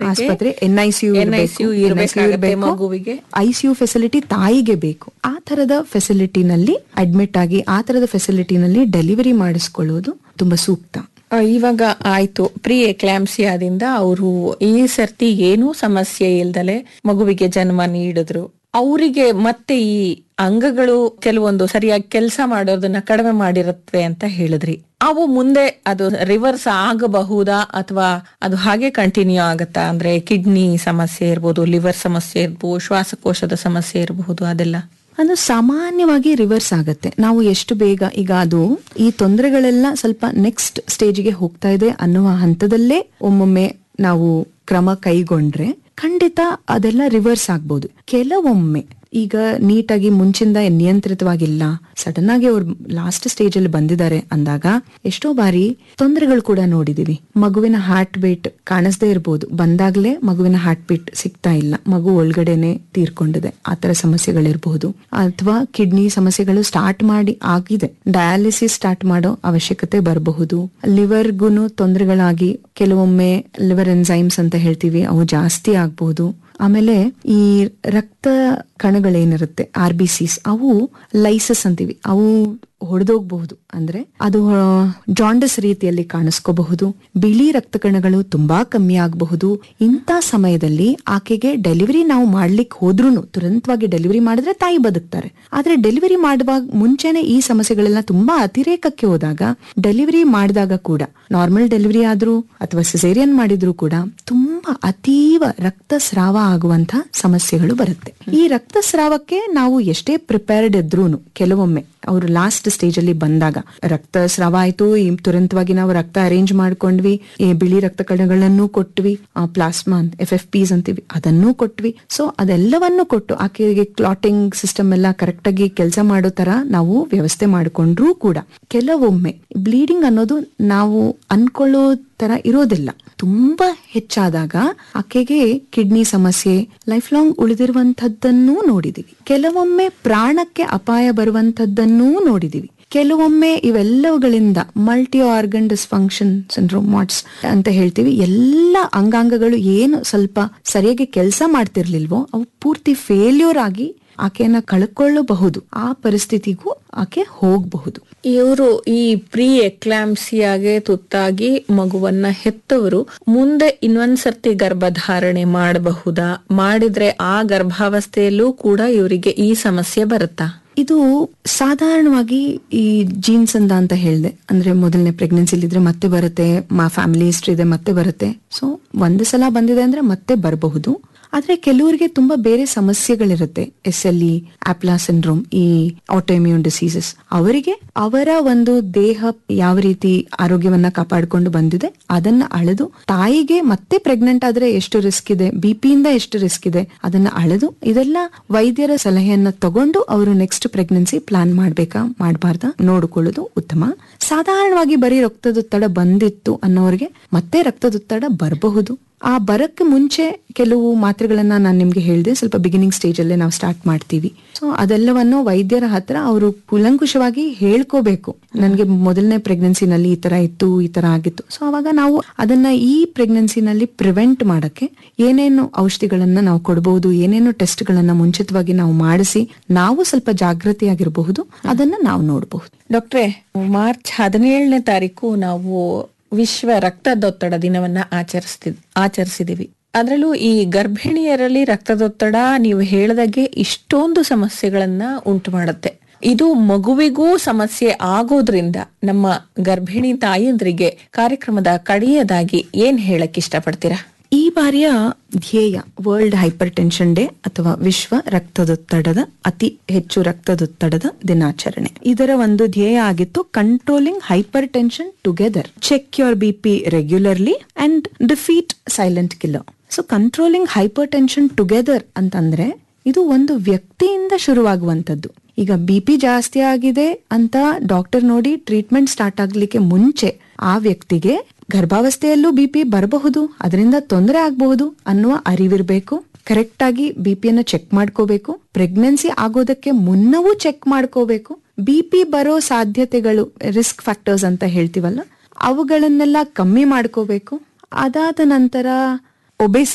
ಆಸ್ಪತ್ರೆ NICU NICU ಇರ್ಬೇಕಾಗತ್ತೆ ಮಗುವಿಗೆ. ICU facility ತಾಯಿಗೆ ಬೇಕು ಆ ತರದ ಫೆಸಿಲಿಟಿನಲ್ಲಿ ಅಡ್ಮಿಟ್ ಆಗಿ ಆ ತರದ ಫೆಸಿಲಿಟಿನಲ್ಲಿ ಡೆಲಿವರಿ ಮಾಡಿಸ್ಕೊಳ್ಳೋದು ತುಂಬಾ ಸೂಕ್ತ ಆ, ಇವಾಗ ಆಯ್ತು ಪ್ರೀ ಎಕ್ಲಾಂಸಿಯಾದಿಂದ ಅವರು ಈ ಸರ್ತಿ ಏನೂ ಸಮಸ್ಯೆ ಇಲ್ದಲೆ ಮಗುವಿಗೆ ಜನ್ಮ ನೀಡಿದ್ರು ಅವರಿಗೆ ಮತ್ತೆ ಈ ಅಂಗಗಳು ಕೆಲವೊಂದು ಸರಿಯಾಗಿ ಕೆಲಸ ಮಾಡೋದನ್ನ ಕಡಿಮೆ ಮಾಡಿರುತ್ತೆ ಅಂತ ಹೇಳಿದ್ರಿ ಅವು ಮುಂದೆ ಅದು ರಿವರ್ಸ್ ಆಗಬಹುದಾ ಅಥವಾ ಅದು ಹಾಗೆ ಕಂಟಿನ್ಯೂ ಆಗತ್ತಾ ಅಂದ್ರೆ ಕಿಡ್ನಿ ಸಮಸ್ಯೆ ಇರ್ಬೋದು ಲಿವರ್ ಸಮಸ್ಯೆ ಇರ್ಬೋದು ಶ್ವಾಸಕೋಶದ ಸಮಸ್ಯೆ ಇರಬಹುದು ಅದೆಲ್ಲ ಅದು ಸಾಮಾನ್ಯವಾಗಿ ರಿವರ್ಸ್ ಆಗತ್ತೆ ನಾವು ಎಷ್ಟು ಬೇಗ ಈಗ ಅದು ಈ ತೊಂದರೆಗಳೆಲ್ಲ ಸ್ವಲ್ಪ ನೆಕ್ಸ್ಟ್ ಸ್ಟೇಜ್ಗೆ ಹೋಗ್ತಾ ಇದೆ ಅನ್ನುವ ಹಂತದಲ್ಲೇ ಒಮ್ಮೊಮ್ಮೆ ನಾವು ಕ್ರಮ ಕೈಗೊಂಡ್ರೆ ಖಂಡಿತ ಅದೆಲ್ಲ ರಿವರ್ಸ್ ಆಗ್ಬೋದು ಕೆಲವೊಮ್ಮೆ ಈಗ ನೀಟಾಗಿ ಮುಂಚಿಂದ ನಿಯಂತ್ರಿತವಾಗಿಲ್ಲ ಸಡನ್ ಆಗಿ ಅವ್ರು ಲಾಸ್ಟ್ ಸ್ಟೇಜ್ ಅಲ್ಲಿ ಬಂದಿದ್ದಾರೆ ಅಂದಾಗ ಎಷ್ಟೋ ಬಾರಿ ತೊಂದರೆಗಳು ಕೂಡ ನೋಡಿದೀವಿ ಮಗುವಿನ ಹಾರ್ಟ್ ಬೀಟ್ ಕಾಣಿಸ್ದೇ ಇರ್ಬೋದು ಬಂದಾಗ್ಲೇ ಮಗುವಿನ ಹಾರ್ಟ್ ಬೀಟ್ ಸಿಗ್ತಾ ಇಲ್ಲ ಮಗು ಒಳಗಡೆನೆ ತೀರ್ಕೊಂಡಿದೆ ಆತರ ಸಮಸ್ಯೆಗಳಿರಬಹುದು ಅಥವಾ ಕಿಡ್ನಿ ಸಮಸ್ಯೆಗಳು ಸ್ಟಾರ್ಟ್ ಮಾಡಿ ಆಗಿದೆ ಡಯಾಲಿಸಿಸ್ ಸ್ಟಾರ್ಟ್ ಮಾಡೋ ಅವಶ್ಯಕತೆ ಬರಬಹುದು ಲಿವರ್ಗುನು ತೊಂದರೆಗಳಾಗಿ ಕೆಲವೊಮ್ಮೆ ಲಿವರ್ ಎನ್ಸೈಮ್ಸ್ ಅಂತ ಹೇಳ್ತೀವಿ ಅವು ಜಾಸ್ತಿ ಆಗ್ಬಹುದು ಆಮೇಲೆ ಈ ರಕ್ತ ಕಣಗಳೇನಿರುತ್ತೆ ಆರ್ ಬಿ ಸಿಸ್ ಅವು ಲೈಸಸ್ ಅಂತೀವಿ ಅವು ಹೊಡೆದೋಗ್ಬಹುದು ಅಂದ್ರೆ ಅದು ಜಾಂಡಸ್ ರೀತಿಯಲ್ಲಿ ಕಾಣಿಸ್ಕೋಬಹುದು ಬಿಳಿ ರಕ್ತ ಕಣಗಳು ತುಂಬಾ ಕಮ್ಮಿ ಆಗಬಹುದು ಇಂಥ ಸಮಯದಲ್ಲಿ ಆಕೆಗೆ ಡೆಲಿವರಿ ನಾವು ಮಾಡ್ಲಿಕ್ಕೆ ಹೋದ್ರೂ ತುರಂತವಾಗಿ ಡೆಲಿವರಿ ಮಾಡಿದ್ರೆ ತಾಯಿ ಬದುಕ್ತಾರೆ ಆದ್ರೆ ಡೆಲಿವರಿ ಮಾಡುವಾಗ ಮುಂಚೆನೆ ಈ ಸಮಸ್ಯೆಗಳೆಲ್ಲ ತುಂಬಾ ಅತಿರೇಕಕ್ಕೆ ಹೋದಾಗ ಡೆಲಿವರಿ ಮಾಡಿದಾಗ ಕೂಡ ನಾರ್ಮಲ್ ಡೆಲಿವರಿ ಆದ್ರೂ ಅಥವಾ ಸಿಸೇರಿಯನ್ ಮಾಡಿದ್ರು ಕೂಡ ತುಂಬಾ ಅತೀವ ರಕ್ತಸ್ರಾವ ಆಗುವಂತ ಸಮಸ್ಯೆಗಳು ಬರುತ್ತೆ ಈ ರಕ್ತಸ್ರಾವಕ್ಕೆ ನಾವು ಎಷ್ಟೇ ಪ್ರಿಪೇರ್ಡ್ ಇದ್ರೂನು ಕೆಲವೊಮ್ಮೆ ಅವರು ಲಾಸ್ಟ್ ಸ್ಟೇಜ್ ಅಲ್ಲಿ ಬಂದಾಗ ರಕ್ತಸ್ರಾವ ಆಯ್ತು ಈ ತುರಂತವಾಗಿ ನಾವು ರಕ್ತ ಅರೇಂಜ್ ಮಾಡ್ಕೊಂಡ್ವಿ ಈ ಬಿಳಿ ರಕ್ತ ಕಣಗಳನ್ನು ಕೊಟ್ವಿ ಪ್ಲಾಸ್ಮಾ ಎಫ್ ಎಫ್ ಪಿಸ್ ಅಂತೀವಿ ಅದನ್ನೂ ಕೊಟ್ವಿ ಸೊ ಅದೆಲ್ಲವನ್ನು ಕೊಟ್ಟು ಆಕೆಗೆ ಕ್ಲಾಟಿಂಗ್ ಸಿಸ್ಟಮ್ ಎಲ್ಲ ಕರೆಕ್ಟ್ ಆಗಿ ಕೆಲಸ ಮಾಡೋ ತರ ನಾವು ವ್ಯವಸ್ಥೆ ಮಾಡಿಕೊಂಡ್ರೂ ಕೂಡ ಕೆಲವೊಮ್ಮೆ ಬ್ಲೀಡಿಂಗ್ ಅನ್ನೋದು ನಾವು ಅನ್ಕೊಳ್ಳೋ ತರ ಇರೋದಿಲ್ಲ ತುಂಬಾ ಹೆಚ್ಚಾದಾಗ ಆಕೆಗೆ ಕಿಡ್ನಿ ಸಮಸ್ಯೆ ಲೈಫ್ ಲಾಂಗ್ ಉಳಿದಿರುವಂತದ್ದನ್ನೂ ನೋಡಿದೀವಿ ಕೆಲವೊಮ್ಮೆ ಪ್ರಾಣಕ್ಕೆ ಅಪಾಯ ಬರುವಂತದ್ದನ್ನೂ ನೋಡಿದೀವಿ ಕೆಲವೊಮ್ಮೆ ಇವೆಲ್ಲವುಗಳಿಂದ multi organ dysfunction syndrome MODS ಅಂತ ಹೇಳ್ತೀವಿ ಎಲ್ಲ ಅಂಗಾಂಗಗಳು ಏನು ಸ್ವಲ್ಪ ಸರಿಯಾಗಿ ಕೆಲಸ ಮಾಡ್ತಿರ್ಲಿಲ್ವೋ ಅವು ಪೂರ್ತಿ ಫೇಲ್ಯೂರ್ ಆಗಿ ಆಕೆಯನ್ನ ಕಳ್ಕೊಳ್ಳಬಹುದು ಆ ಪರಿಸ್ಥಿತಿಗೂ ಆಕೆ ಹೋಗಬಹುದು ಇವರು ಈ ಪ್ರೀ ಎಕ್ಲಾಂಸಿಯಾಗೆ ತುತ್ತಾಗಿ ಮಗುವನ್ನ ಹೆತ್ತವರು ಮುಂದೆ ಇನ್ನೊಂದ್ಸರ್ತಿ ಗರ್ಭಧಾರಣೆ ಮಾಡಬಹುದಾ ಮಾಡಿದ್ರೆ ಆ ಗರ್ಭಾವಸ್ಥೆಯಲ್ಲೂ ಕೂಡ ಇವರಿಗೆ ಈ ಸಮಸ್ಯೆ ಬರುತ್ತಾ ಇದು ಸಾಧಾರಣವಾಗಿ ಈ ಜೀನ್ಸ್ ಅಂದ ಅಂತ ಹೇಳಿದೆ ಅಂದ್ರೆ ಮೊದಲನೇ ಪ್ರೆಗ್ನೆನ್ಸಿ ಇದ್ರೆ ಮತ್ತೆ ಬರುತ್ತೆ ಮಾ ಫ್ಯಾಮಿಲಿ ಹಿಸ್ಟ್ರಿ ಇದೆ ಮತ್ತೆ ಬರುತ್ತೆ ಸೊ ಒಂದು ಸಲ ಬಂದಿದೆ ಅಂದ್ರೆ ಮತ್ತೆ ಬರಬಹುದು ಆದ್ರೆ ಕೆಲವರಿಗೆ ತುಂಬಾ ಬೇರೆ ಸಮಸ್ಯೆಗಳಿರುತ್ತೆ S L E APLA syndrome ಈ ಆಟೋಮ್ಯೂನ್ ಡಿಸೀಸಸ್ ಅವರಿಗೆ ಅವರ ಒಂದು ದೇಹ ಯಾವ ರೀತಿ ಆರೋಗ್ಯವನ್ನ ಕಾಪಾಡಿಕೊಂಡು ಬಂದಿದೆ ಅದನ್ನ ಅಳೆದು ತಾಯಿಗೆ ಮತ್ತೆ ಪ್ರೆಗ್ನೆಂಟ್ ಆದ್ರೆ ಎಷ್ಟು ರಿಸ್ಕ್ ಇದೆ ಬಿ ಪಿಯಿಂದ ಎಷ್ಟು ರಿಸ್ಕ್ ಇದೆ ಅದನ್ನ ಅಳೆದು ಇದೆಲ್ಲ ವೈದ್ಯರ ಸಲಹೆಯನ್ನ ತಗೊಂಡು ಅವರು ನೆಕ್ಸ್ಟ್ ಪ್ರೆಗ್ನೆನ್ಸಿ ಪ್ಲಾನ್ ಮಾಡ್ಬೇಕಾ ಮಾಡಬಾರ್ದಾ ನೋಡಿಕೊಳ್ಳೋದು ಉತ್ತಮ ಸಾಧಾರಣವಾಗಿ ಬರೀ ರಕ್ತದೊತ್ತಡ ಬಂದಿತ್ತು ಅನ್ನೋರಿಗೆ ಮತ್ತೆ ರಕ್ತದೊತ್ತಡ ಬರಬಹುದು ಆ ಬರಕ್ಕೆ ಮುಂಚೆ ಕೆಲವು ಮಾತ್ರೆಗಳನ್ನ ನಾನು ನಿಮ್ಗೆ ಹೇಳಿದೆ ಸ್ವಲ್ಪ ಬಿಗಿನಿಂಗ್ ಸ್ಟೇಜ್ ಅಲ್ಲೇ ನಾವು ಸ್ಟಾರ್ಟ್ ಮಾಡ್ತೀವಿ ಸೊ ಅದೆಲ್ಲವನ್ನು ವೈದ್ಯರ ಹತ್ರ ಅವರು ಕೂಲಂಕುಷವಾಗಿ ಹೇಳ್ಕೋಬೇಕು ನನಗೆ ಮೊದಲನೇ ಪ್ರೆಗ್ನೆನ್ಸಿನಲ್ಲಿ ಈ ತರ ಇತ್ತು ಈ ತರ ಆಗಿತ್ತು ಸೊ ಅವಾಗ ನಾವು ಅದನ್ನ ಈ ಪ್ರೆಗ್ನೆನ್ಸಿನಲ್ಲಿ ಪ್ರಿವೆಂಟ್ ಮಾಡಕ್ಕೆ ಏನೇನು ಔಷಧಿಗಳನ್ನ ನಾವು ಕೊಡಬಹುದು ಏನೇನು ಟೆಸ್ಟ್ ಗಳನ್ನ ಮುಂಚಿತವಾಗಿ ನಾವು ಮಾಡಿಸಿ ನಾವು ಸ್ವಲ್ಪ ಜಾಗೃತಿಯಾಗಿರಬಹುದು ಅದನ್ನ ನಾವು ನೋಡಬಹುದು ಡಾಕ್ಟ್ರೆ ಮಾರ್ಚ್ ಹದಿನೇಳನೇ ತಾರೀಕು ನಾವು ವಿಶ್ವ ರಕ್ತದೊತ್ತಡ ದಿನವನ್ನ ಆಚರಿಸ್ತಿ ಆಚರಿಸಿದೀವಿ ಅದರಲ್ಲೂ ಈ ಗರ್ಭಿಣಿಯರಲ್ಲಿ ರಕ್ತದೊತ್ತಡ ನೀವು ಹೇಳ್ದಾಗೆ ಇಷ್ಟೊಂದು ಸಮಸ್ಯೆಗಳನ್ನ ಉಂಟು ಮಾಡುತ್ತೆ ಇದು ಮಗುವಿಗೂ ಸಮಸ್ಯೆ ಆಗೋದ್ರಿಂದ ನಮ್ಮ ಗರ್ಭಿಣಿ ತಾಯಂದ್ರಿಗೆ ಕಾರ್ಯಕ್ರಮದ ಕಡೆಯದಾಗಿ ಏನ್ ಹೇಳಕ್ ಇಷ್ಟಪಡ್ತೀರಾ ಈ ಬಾರಿಯ ಧ್ಯೇಯ ವರ್ಲ್ಡ್ ಹೈಪರ್ ಟೆನ್ಷನ್ ಡೇ ಅಥವಾ ವಿಶ್ವ ರಕ್ತದೊತ್ತಡದ ಅತಿ ಹೆಚ್ಚು ರಕ್ತದೊತ್ತಡದ ದಿನಾಚರಣೆ ಇದರ ಒಂದು ಧ್ಯೇಯ ಆಗಿತ್ತು controlling hypertension together check your B P regularly and defeat silent killer so controlling hypertension together ಅಂತಂದ್ರೆ ಇದು ಒಂದು ವ್ಯಕ್ತಿಯಿಂದ ಶುರುವಾಗುವಂತದ್ದು ಈಗ ಬಿ ಪಿ ಜಾಸ್ತಿ ಆಗಿದೆ ಅಂತ ಡಾಕ್ಟರ್ ನೋಡಿ ಟ್ರೀಟ್ಮೆಂಟ್ ಸ್ಟಾರ್ಟ್ ಆಗ್ಲಿಕ್ಕೆ ಮುಂಚೆ ಆ ವ್ಯಕ್ತಿಗೆ ಗರ್ಭಾವಸ್ಥೆಯಲ್ಲೂ ಬಿ ಪಿ ಬರಬಹುದು ಅದರಿಂದ ತೊಂದರೆ ಆಗಬಹುದು ಅನ್ನುವ ಅರಿವಿರ್ಬೇಕು ಕರೆಕ್ಟ್ ಆಗಿ ಬಿ ಪಿಯನ್ನು ಚೆಕ್ ಮಾಡ್ಕೋಬೇಕು ಪ್ರೆಗ್ನೆನ್ಸಿ ಆಗೋದಕ್ಕೆ ಮುನ್ನವೂ ಚೆಕ್ ಮಾಡ್ಕೋಬೇಕು ಬಿ ಪಿ ಬರೋ ಸಾಧ್ಯತೆಗಳು ರಿಸ್ಕ್ ಫ್ಯಾಕ್ಟರ್ಸ್ ಅಂತ ಹೇಳ್ತೀವಲ್ಲ ಅವುಗಳನ್ನೆಲ್ಲ ಕಮ್ಮಿ ಮಾಡ್ಕೋಬೇಕು ಅದಾದ ನಂತರ ಒಬೆಸ್